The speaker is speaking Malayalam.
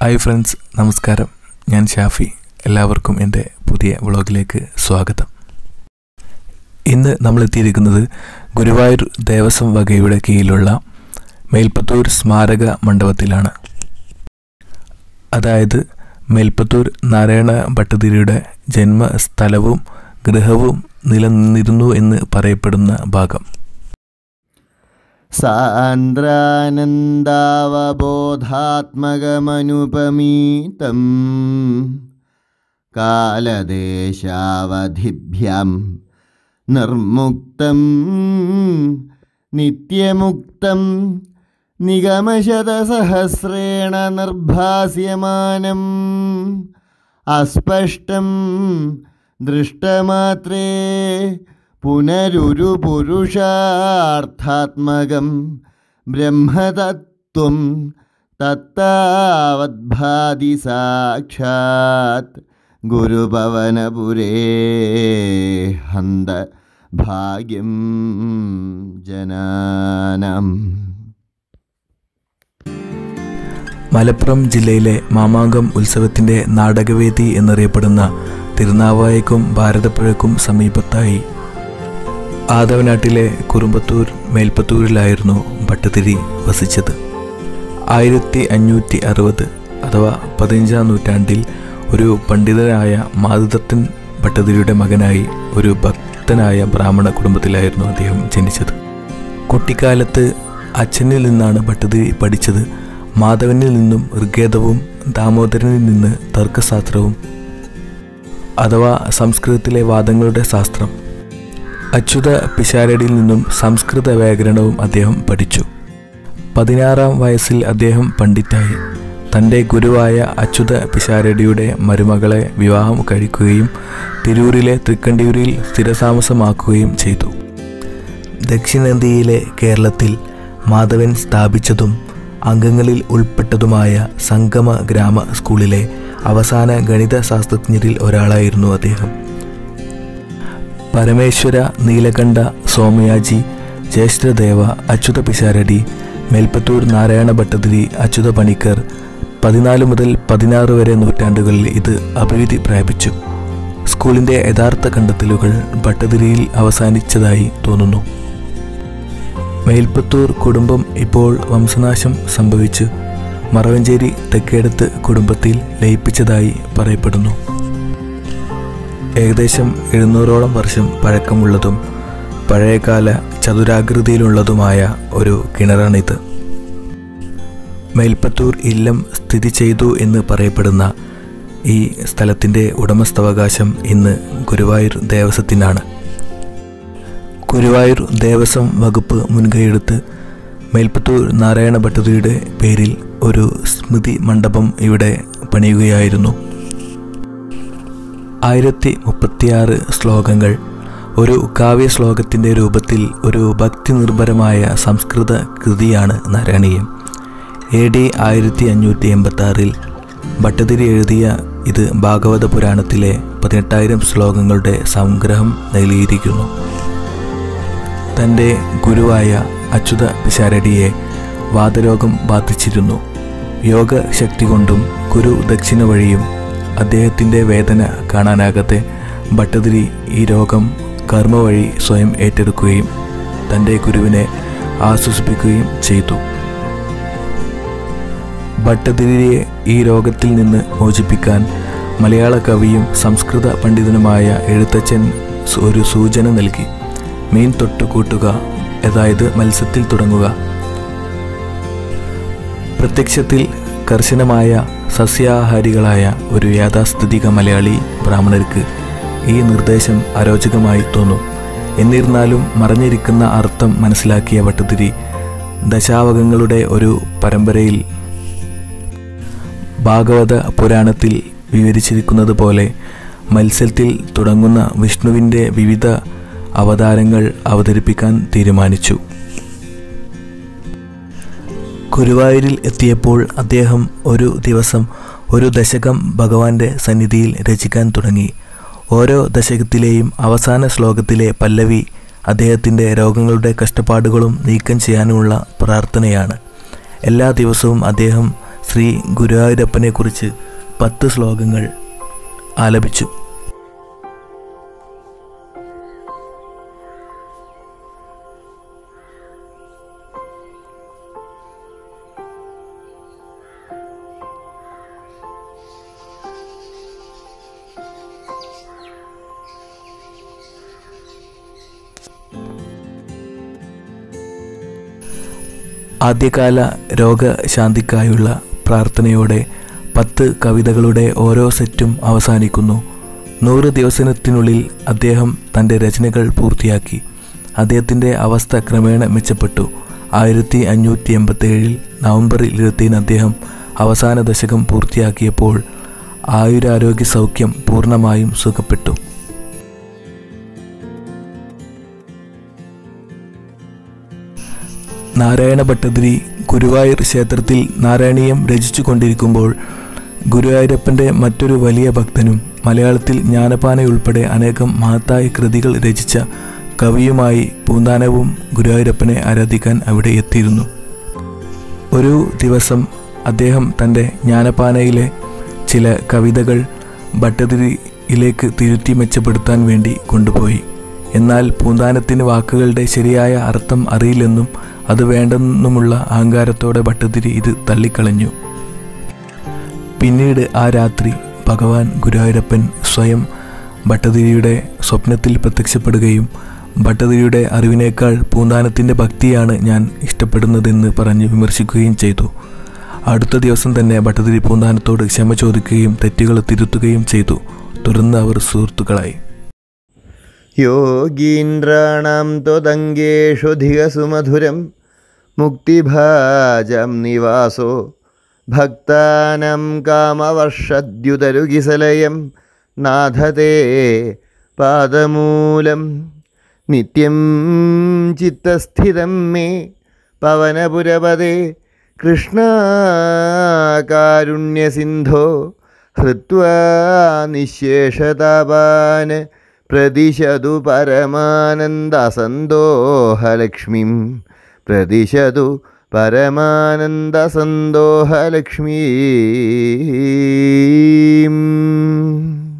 ഹായ് ഫ്രണ്ട്സ് നമസ്കാരം ഞാൻ ഷാഫി എല്ലാവർക്കും എൻ്റെ പുതിയ വ്ളോഗിലേക്ക് സ്വാഗതം ഇന്ന് നമ്മൾ എത്തിയിരിക്കുന്നത് ഗുരുവായൂർ ദേവസ്വം വകയുടെ കീഴിലുള്ള മേൽപ്പത്തൂർ സ്മാരക മണ്ഡപത്തിലാണ് അതായത് മേൽപ്പത്തൂർ നാരായണ ഭട്ടതിരിയുടെ ജന്മസ്ഥലവും ഗൃഹവും നിലനിന്നിരുന്നു എന്ന് പറയപ്പെടുന്ന ഭാഗം സാന്ദ്രാനന്ദാവബോധാത്മകമനുപമീതം കാലദേശാവധിഭ്യം നിർമുക്തം നിത്യമുക്തം നിഗമശതസഹസ്രേണ നിർഭാസ്യമാനം അസ്പഷ്ടം ദൃഷ്ടമാത്രേ പുനരുരു പുരുഷാർത്ഥാത്മകം ബ്രഹ്മതത്വം തത്താവദ്ഭാതി സാക്ഷാത് ഗുരുപവനപുരേ ഹന്ത ഭാഗ്യം ജനാനം മലപ്പുറം ജില്ലയിലെ മാമാങ്കം ഉത്സവത്തിൻ്റെ നാടകവേദി എന്നറിയപ്പെടുന്ന തിരുനാവായക്കും ഭാരതപ്പുഴയ്ക്കും സമീപത്തായി ആദവനാട്ടിലെ കുറുമ്പത്തൂർ മേൽപ്പത്തൂരിലായിരുന്നു ഭട്ടതിരി വസിച്ചത് ആയിരത്തി അഞ്ഞൂറ്റി അറുപത് അഥവാ പതിനഞ്ചാം നൂറ്റാണ്ടിൽ ഒരു പണ്ഡിതനായ മാധുദത്തൻ ഭട്ടതിരിയുടെ മകനായി ഒരു ഭക്തനായ ബ്രാഹ്മണ കുടുംബത്തിലായിരുന്നു അദ്ദേഹം ജനിച്ചത് കുട്ടിക്കാലത്ത് അച്ഛനിൽ നിന്നാണ് ഭട്ടതിരി പഠിച്ചത് മാധവനിൽ നിന്നും ഋഗ്വേദവും ദാമോദരനിൽ നിന്ന് തർക്കശാസ്ത്രവും അഥവാ സംസ്കൃതത്തിലെ വാദങ്ങളുടെ ശാസ്ത്രം അച്യുത പിശാരടിയിൽ നിന്നും സംസ്കൃത വ്യാകരണവും അദ്ദേഹം പഠിച്ചു പതിനാറാം വയസ്സിൽ അദ്ദേഹം പണ്ഡിറ്റായി തൻ്റെ ഗുരുവായ അച്യുത പിശാരടിയുടെ മരുമകളെ വിവാഹം കഴിക്കുകയും തിരൂരിലെ തൃക്കണ്ടിയൂരിൽ സ്ഥിരതാമസമാക്കുകയും ചെയ്തു ദക്ഷിണേന്ത്യയിലെ കേരളത്തിൽ മാധവൻ സ്ഥാപിച്ചതും അംഗങ്ങളിൽ ഉൾപ്പെട്ടതുമായ സംഗമ ഗ്രാമ സ്കൂളിലെ അവസാന ഗണിത ശാസ്ത്രജ്ഞരിൽ ഒരാളായിരുന്നു അദ്ദേഹം പരമേശ്വര നീലകണ്ഠ സോമയാജി ജ്യേഷ്ഠദേവ അച്യുത പിശാരടി മേൽപ്പത്തൂർ നാരായണ ഭട്ടതിരി അച്യുത പണിക്കർ പതിനാല് മുതൽ പതിനാറ് വരെ നൂറ്റാണ്ടുകളിൽ ഇത് അഭിവൃദ്ധി പ്രാപിച്ചു സ്കൂളിൻ്റെ യഥാർത്ഥ കണ്ടെത്തലുകൾ ഭട്ടതിരിയിൽ അവസാനിച്ചതായി തോന്നുന്നു മേൽപ്പത്തൂർ കുടുംബം ഇപ്പോൾ വംശനാശം സംഭവിച്ച് മറവഞ്ചേരി തെക്കേടത്ത് കുടുംബത്തിൽ ലയിപ്പിച്ചതായി പറയപ്പെടുന്നു ഏകദേശം എഴുന്നൂറോളം വർഷം പഴക്കമുള്ളതും പഴയകാല ചതുരാകൃതിയിലുള്ളതുമായ ഒരു കിണറാണിത് മേൽപ്പത്തൂർ ഇല്ലം സ്ഥിതി ചെയ്തു എന്ന് പറയപ്പെടുന്ന ഈ സ്ഥലത്തിൻ്റെ ഉടമസ്ഥാവകാശം ഇന്ന് ഗുരുവായൂർ ദേവസ്വത്തിനാണ് ഗുരുവായൂർ ദേവസ്വം വകുപ്പ് മുൻകൈയെടുത്ത് മേൽപ്പത്തൂർ നാരായണ ഭട്ടതിയുടെ പേരിൽ ഒരു സ്മൃതി മണ്ഡപം ഇവിടെ പണിയുകയായിരുന്നു ആയിരത്തി മുപ്പത്തിയാറ് ശ്ലോകങ്ങൾ ഒരു കാവ്യ ശ്ലോകത്തിൻ്റെ രൂപത്തിൽ ഒരു ഭക്തി നിർഭരമായ സംസ്കൃത കൃതിയാണ് നാരായണീയം എ ഡി ആയിരത്തി അഞ്ഞൂറ്റി എൺപത്തി ആറിൽ ഭട്ടതിരി എഴുതിയ ഇത് ഭാഗവത പുരാണത്തിലെ പതിനെട്ടായിരം ശ്ലോകങ്ങളുടെ സംഗ്രഹം നൽകിയിരിക്കുന്നു തൻ്റെ ഗുരുവായ അച്യുത പിശാരടിയെ വാതരോഗം ബാധിച്ചിരുന്നു യോഗശക്തി കൊണ്ടും ഗുരു ദക്ഷിണ വഴിയും അദ്ദേഹത്തിൻ്റെ വേദന കാണാനാകാതെ ഭട്ടതിരി ഈ രോഗം കർമ്മ വഴി സ്വയം ഏറ്റെടുക്കുകയും തൻ്റെ ഗുരുവിനെ ആശ്വസിപ്പിക്കുകയും ചെയ്തു ഭട്ടതിരിയെ ഈ രോഗത്തിൽ നിന്ന് മോചിപ്പിക്കാൻ മലയാള കവിയും സംസ്കൃത പണ്ഡിതനുമായ എഴുത്തച്ഛൻ ഒരു സൂചന നൽകി മീൻ തൊട്ട് കൂട്ടുക അതായത് മത്സ്യത്തിൽ തുടങ്ങുക പ്രത്യക്ഷത്തിൽ കർശനമായ സസ്യാഹാരികളായ ഒരു യാഥാസ്ഥിതിക മലയാളി ബ്രാഹ്മണർക്ക് ഈ നിർദ്ദേശം അരോചകമായി തോന്നും എന്നിരുന്നാലും മറഞ്ഞിരിക്കുന്ന അർത്ഥം മനസ്സിലാക്കിയ ഭട്ടതിരി ദശാവകങ്ങളുടെ ഒരു പരമ്പരയിൽ ഭാഗവത പുരാണത്തിൽ വിവരിച്ചിരിക്കുന്നത് പോലെ മത്സ്യത്തിൽ തുടങ്ങുന്ന വിഷ്ണുവിൻ്റെ വിവിധ അവതാരങ്ങൾ അവതരിപ്പിക്കാൻ തീരുമാനിച്ചു ഗുരുവായൂരിൽ എത്തിയപ്പോൾ അദ്ദേഹം ഒരു ദിവസം ഒരു ദശകം ഭഗവാന്റെ സന്നിധിയിൽ രചിക്കാൻ തുടങ്ങി ഓരോ ദശകത്തിലെയും അവസാന ശ്ലോകത്തിലെ പല്ലവി അദ്ദേഹത്തിൻ്റെ രോഗങ്ങളുടെ കഷ്ടപ്പാടുകളും നീക്കം ചെയ്യാനുമുള്ള പ്രാർത്ഥനയാണ് എല്ലാ ദിവസവും അദ്ദേഹം ശ്രീ ഗുരുവായൂരപ്പനെക്കുറിച്ച് പത്ത് ശ്ലോകങ്ങൾ ആലപിച്ചു ആദ്യകാല രോഗശാന്തിക്കായുള്ള പ്രാർത്ഥനയോടെ പത്ത് കവിതകളുടെ ഓരോ സെറ്റും അവസാനിക്കുന്നു നൂറ് ദിവസത്തിനുള്ളിൽ അദ്ദേഹം തൻ്റെ രചനകൾ പൂർത്തിയാക്കി അദ്ദേഹത്തിൻ്റെ അവസ്ഥ ക്രമേണ മെച്ചപ്പെട്ടു ആയിരത്തി അഞ്ഞൂറ്റി എൺപത്തേഴിൽ നവംബർ ഇരുപത്തിന് അദ്ദേഹം അവസാന ദശകം പൂർത്തിയാക്കിയപ്പോൾ ആയുരാരോഗ്യ സൗഖ്യം പൂർണ്ണമായും സുഖപ്പെട്ടു നാരായണ ഭട്ടതിരി ഗുരുവായൂർ ക്ഷേത്രത്തിൽ നാരായണീയം രചിച്ചു കൊണ്ടിരിക്കുമ്പോൾ ഗുരുവായൂരപ്പൻ്റെ മറ്റൊരു വലിയ ഭക്തനും മലയാളത്തിൽ ജ്ഞാനപാനയുൾപ്പെടെ അനേകം മഹത്തായ കൃതികൾ രചിച്ച കവിയുമായി പൂന്താനവും ഗുരുവായൂരപ്പനെ ആരാധിക്കാൻ അവിടെ എത്തിയിരുന്നു ഒരു ദിവസം അദ്ദേഹം തൻ്റെ ജ്ഞാനപാനയിലെ ചില കവിതകൾ ഭട്ടതിരിയിലേക്ക് തിരുത്തി മെച്ചപ്പെടുത്താൻ വേണ്ടി കൊണ്ടുപോയി എന്നാൽ പൂന്താനത്തിന് വാക്കുകളുടെ ശരിയായ അർത്ഥം അറിയില്ലെന്നും അത് വേണ്ടെന്നുമുള്ള അഹങ്കാരത്തോടെ ഭട്ടതിരി ഇത് തള്ളിക്കളഞ്ഞു പിന്നീട് ആ രാത്രി ഭഗവാൻ ഗുരുവായൂരപ്പൻ സ്വയം ഭട്ടതിരിയുടെ സ്വപ്നത്തിൽ പ്രത്യക്ഷപ്പെടുകയും ഭട്ടതിരിയുടെ അറിവിനേക്കാൾ പൂന്താനത്തിൻ്റെ ഭക്തിയാണ് ഞാൻ ഇഷ്ടപ്പെടുന്നതെന്ന് പറഞ്ഞ് വിമർശിക്കുകയും ചെയ്തു അടുത്ത ദിവസം തന്നെ ഭട്ടതിരി പൂന്താനത്തോട് ക്ഷമ ചോദിക്കുകയും തെറ്റുകൾ തിരുത്തുകയും ചെയ്തു തുടർന്ന് അവർ സുഹൃത്തുക്കളായി യോഗീന്ദ്രാണാം ത്വതംഗേഷു ധികസുമധുരം മുക്തിഭാജം നിവാസോ ഭക്താനം കാമവർഷദ്യുതരുകിസലയം നാഥതേ പാദമൂലം നിത്യം ചിത്തസ്ഥിതം മേ പവനപുരപദേ കൃഷ്ണകാരുണ്യസിന്ധോ ഹൃത്വാ നിശേഷതാപാൻ പ്രതിശതു പരമാനന്ദസന്തോഹലക്ഷ്മിം പ്രതിശതു പരമാനന്ദസന്തോഹലക്ഷ്മീം